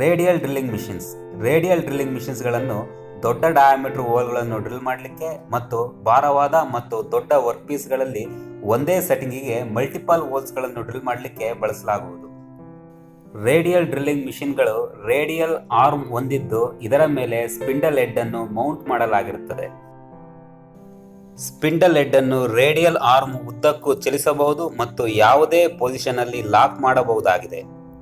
radial drilling machines radial drilling ಮಿಷಿನ್ಸ್ಗಳನ್ನು ದೊಡ್ಡ diameter ಹೋಲ್ಗಳನ್ನು ಡ್ರಿಲ್ ಮಾಡಲಿಕ್ಕೆ ಮತ್ತು ಭಾರವಾದ ಮತ್ತು ದೊಡ್ಡ ವರ್ಕ್ ಪೀಸ್ಗಳಲ್ಲಿ ಒಂದೇ ಸೆಟ್ಟಿಂಗಿಗೆ ಮಲ್ಟಿಪಲ್ ಹೋಲ್ಸ್ಗಳನ್ನು ಡ್ರಿಲ್ ಮಾಡಲಿಕ್ಕೆ ಬಳಸಲಾಗುವುದು ರೇಡಿಯಲ್ ಡ್ರಿಲ್ಲಿಂಗ್ ಮಿಷಿನ್ಗಳು ರೇಡಿಯಲ್ ಆರ್ಮ್ ಹೊಂದಿದ್ದು ಇದರ ಮೇಲೆ ಸ್ಪಿಂಡಲ್ ಹೆಡ್ ಅನ್ನು ಮೌಂಟ್ ಮಾಡಲಾಗಿರುತ್ತದೆ ಸ್ಪಿಂಡಲ್ ಹೆಡ್ ಅನ್ನು ರೇಡಿಯಲ್ ಆರ್ಮ್ ಉದ್ದಕ್ಕೂ ಚಲಿಸಬಹುದು ಮತ್ತು ಯಾವುದೇ ಪೊಸಿಷನ್ ಅಲ್ಲಿ ಲಾಕ್ ಮಾಡಬಹುದಾಗಿದೆ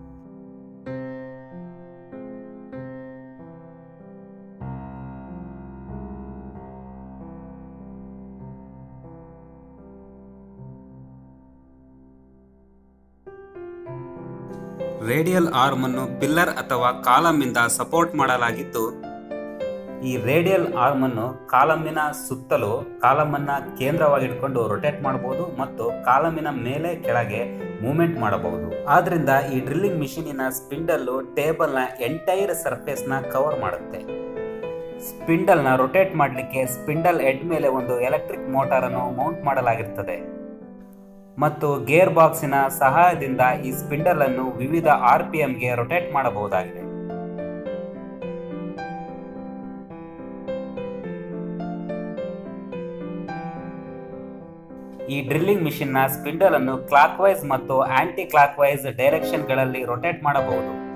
ರೇಡಿಯಲ್ ಆರ್ಮ್ ಅನ್ನು ಪಿಲ್ಲರ್ ಅಥವಾ ಕಾಲಮ್ ಇಂದ ಸಪೋರ್ಟ್ ಮಾಡಲಾಗಿದ್ದು ಈ ರೇಡಿಯಲ್ ಆರ್ಮ್ ಅನ್ನು ಕಾಲಮಿನ ಸುತ್ತಲೂ ಕಾಲಮನ್ನ ಕೇಂದ್ರವಾಗಿಟ್ಕೊಂಡು ರೊಟೇಟ್ ಮಾಡಬಹುದು ಮತ್ತು ಕಾಲಮಿನ ಮೇಲೆ ಕೆಳಗೆ ಮೂವ್ಮೆಂಟ್ ಮಾಡಬಹುದು ಆದ್ರಿಂದ ಈ ಡ್ರಿಲ್ಲಿಂಗ್ ಮಿಷಿನಿನ ಸ್ಪಿಂಡಲ್ಲು ಟೇಬಲ್ನ ಎಂಟೈರ್ ಸರ್ಫೇಸ್ನ ಕವರ್ ಮಾಡುತ್ತೆ ಸ್ಪಿಂಡಲ್ನ ರೊಟೇಟ್ ಮಾಡಲಿಕ್ಕೆ ಸ್ಪಿಂಡಲ್ ಹೆಡ್ ಮೇಲೆ ಒಂದು ಎಲೆಕ್ಟ್ರಿಕ್ ಮೋಟಾರ್ ಅನ್ನು ಮೌಂಟ್ ಮಾಡಲಾಗಿರ್ತದೆ ಮತ್ತು ಗೇರ್ ಬಾಕ್ಸಿನ ಸಹಾಯದಿಂದ ಈ ಸ್ಪಿಂಡಲ್ ಅನ್ನು ವಿವಿಧ ಆರ್ ಪಿ ಎಂಗೆ ರೊಟೇಟ್ ಮಾಡಬಹುದಾಗಿದೆ ಈ ಡ್ರಿಲ್ಲಿಂಗ್ ಮಿಷಿನ್ನ ಸ್ಪಿಂಡಲ್ ಅನ್ನು ಕ್ಲಾಕ್ ವೈಸ್ ಮತ್ತು ಆಂಟಿ ಕ್ಲಾಕ್ ವೈಸ್ ಡೈರೆಕ್ಷನ್ಗಳಲ್ಲಿ ರೊಟೇಟ್ ಮಾಡಬಹುದು